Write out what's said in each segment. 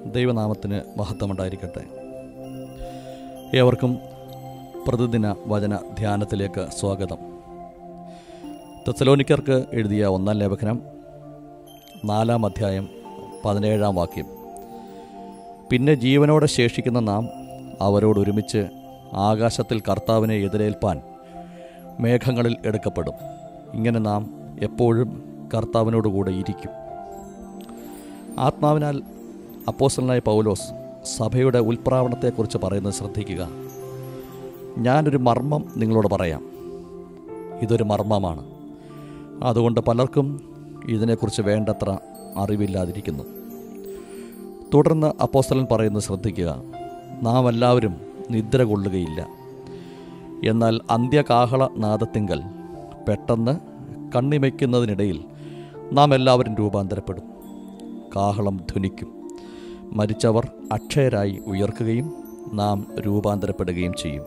ദൈവനാമത്തിന് മഹത്വമുണ്ടായിരിക്കട്ടെ ഏവർക്കും പ്രതിദിന വചന ധ്യാനത്തിലേക്ക് സ്വാഗതം തെസലോനിക്കർക്ക് എഴുതിയ ഒന്നാം ലേഖനം നാലാം അധ്യായം പതിനേഴാം വാക്യം പിന്നെ ജീവനോടെ ശേഷിക്കുന്ന നാം അവരോട് ഒരുമിച്ച് ആകാശത്തിൽ കർത്താവിനെ എതിരേൽപ്പാൻ മേഘങ്ങളിൽ എടുക്കപ്പെടും ഇങ്ങനെ നാം എപ്പോഴും കർത്താവിനോടുകൂടെ ഇരിക്കും ആത്മാവിനാൽ അപ്പോസ്റ്റലനായ പൗലോസ് സഭയുടെ ഉൽപ്രാവണത്തെക്കുറിച്ച് പറയുന്നത് ശ്രദ്ധിക്കുക ഞാനൊരു മർമ്മം നിങ്ങളോട് പറയാം ഇതൊരു മർമ്മമാണ് അതുകൊണ്ട് പലർക്കും ഇതിനെക്കുറിച്ച് വേണ്ടത്ര അറിവില്ലാതിരിക്കുന്നു തുടർന്ന് അപ്പോസ്തലൻ പറയുന്നത് ശ്രദ്ധിക്കുക നാം എല്ലാവരും നിദ്ര കൊള്ളുകയില്ല എന്നാൽ അന്ത്യകാഹള നാദത്തിങ്കൽ പെട്ടെന്ന് കണ്ണിമയ്ക്കുന്നതിനിടയിൽ നാം എല്ലാവരും രൂപാന്തരപ്പെടും കാഹളം ധ്വനിക്കും മരിച്ചവർ അക്ഷയരായി ഉയർക്കുകയും നാം രൂപാന്തരപ്പെടുകയും ചെയ്യും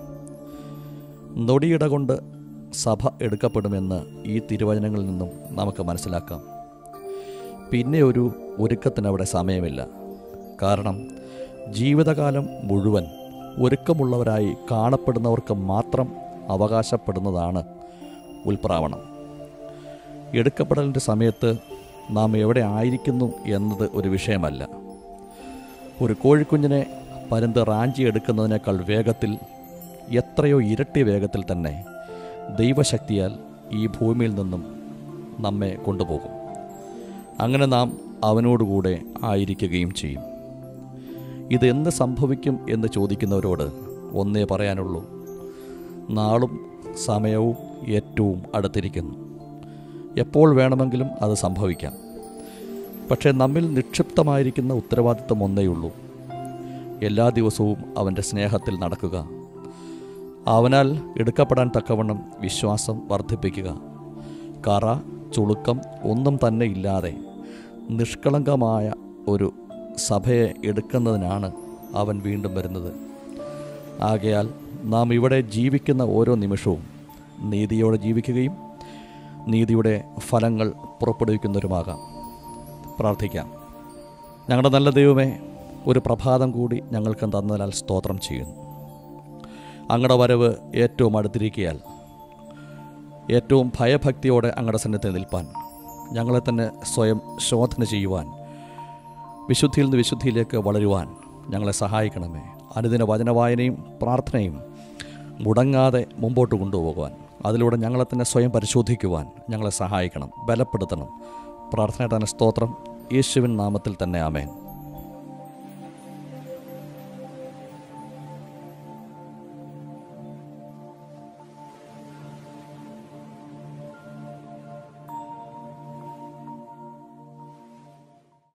നൊടിയിട കൊണ്ട് സഭ എടുക്കപ്പെടുമെന്ന് ഈ തിരുവചനങ്ങളിൽ നിന്നും നമുക്ക് മനസ്സിലാക്കാം പിന്നെ ഒരു ഒരുക്കത്തിനവിടെ സമയമില്ല കാരണം ജീവിതകാലം മുഴുവൻ ഒരുക്കമുള്ളവരായി കാണപ്പെടുന്നവർക്ക് മാത്രം അവകാശപ്പെടുന്നതാണ് ഉൽപ്രാവണം എടുക്കപ്പെടലിൻ്റെ സമയത്ത് നാം എവിടെ ആയിരിക്കുന്നു എന്നത് ഒരു വിഷയമല്ല ഒരു കോഴിക്കുഞ്ഞിനെ പരുന്ത് റാഞ്ചി എടുക്കുന്നതിനേക്കാൾ വേഗത്തിൽ എത്രയോ ഇരട്ടി വേഗത്തിൽ തന്നെ ദൈവശക്തിയാൽ ഈ ഭൂമിയിൽ നിന്നും നമ്മെ കൊണ്ടുപോകും അങ്ങനെ നാം അവനോടുകൂടെ ആയിരിക്കുകയും ചെയ്യും ഇത് എന്ന് സംഭവിക്കും എന്ന് ചോദിക്കുന്നവരോട് ഒന്നേ പറയാനുള്ളൂ നാളും സമയവും ഏറ്റവും അടുത്തിരിക്കുന്നു എപ്പോൾ വേണമെങ്കിലും അത് സംഭവിക്കാം പക്ഷേ നമ്മിൽ നിക്ഷിപ്തമായിരിക്കുന്ന ഉത്തരവാദിത്വം ഒന്നേയുള്ളൂ എല്ലാ ദിവസവും അവൻ്റെ സ്നേഹത്തിൽ നടക്കുക അവനാൽ എടുക്കപ്പെടാൻ തക്കവണ്ണം വിശ്വാസം വർദ്ധിപ്പിക്കുക കറ ചുളുക്കം ഒന്നും തന്നെ ഇല്ലാതെ നിഷ്കളങ്കമായ ഒരു സഭയെ എടുക്കുന്നതിനാണ് അവൻ വീണ്ടും വരുന്നത് ആകയാൽ നാം ഇവിടെ ജീവിക്കുന്ന ഓരോ നിമിഷവും നീതിയോടെ ജീവിക്കുകയും നീതിയുടെ ഫലങ്ങൾ പുറപ്പെടുവിക്കുന്നവരുമാകാം പ്രാർത്ഥിക്കാം ഞങ്ങളുടെ നല്ല ദൈവമേ ഒരു പ്രഭാതം കൂടി ഞങ്ങൾക്ക് തന്നതിനാൽ സ്തോത്രം ചെയ്യുന്നു അങ്ങയുടെ വരവ് ഏറ്റവും അടുത്തിരിക്കിയാൽ ഏറ്റവും ഭയഭക്തിയോടെ അങ്ങയുടെ സന്നിധിയിൽ നിൽപ്പാൻ ഞങ്ങളെ തന്നെ സ്വയം ശോധന ചെയ്യുവാൻ വിശുദ്ധിയിൽ നിന്ന് വിശുദ്ധിയിലേക്ക് വളരുവാൻ ഞങ്ങളെ സഹായിക്കണമേ അനുദിന വചനവായനയും പ്രാർത്ഥനയും മുടങ്ങാതെ മുമ്പോട്ട് കൊണ്ടുപോകുവാൻ അതിലൂടെ ഞങ്ങളെ തന്നെ സ്വയം പരിശോധിക്കുവാൻ ഞങ്ങളെ സഹായിക്കണം ബലപ്പെടുത്തണം പ്രാർത്ഥനയുടെ തന്നെ സ്തോത്രം യേശുവിൻ നാമത്തിൽ തന്നെ ആമേൻ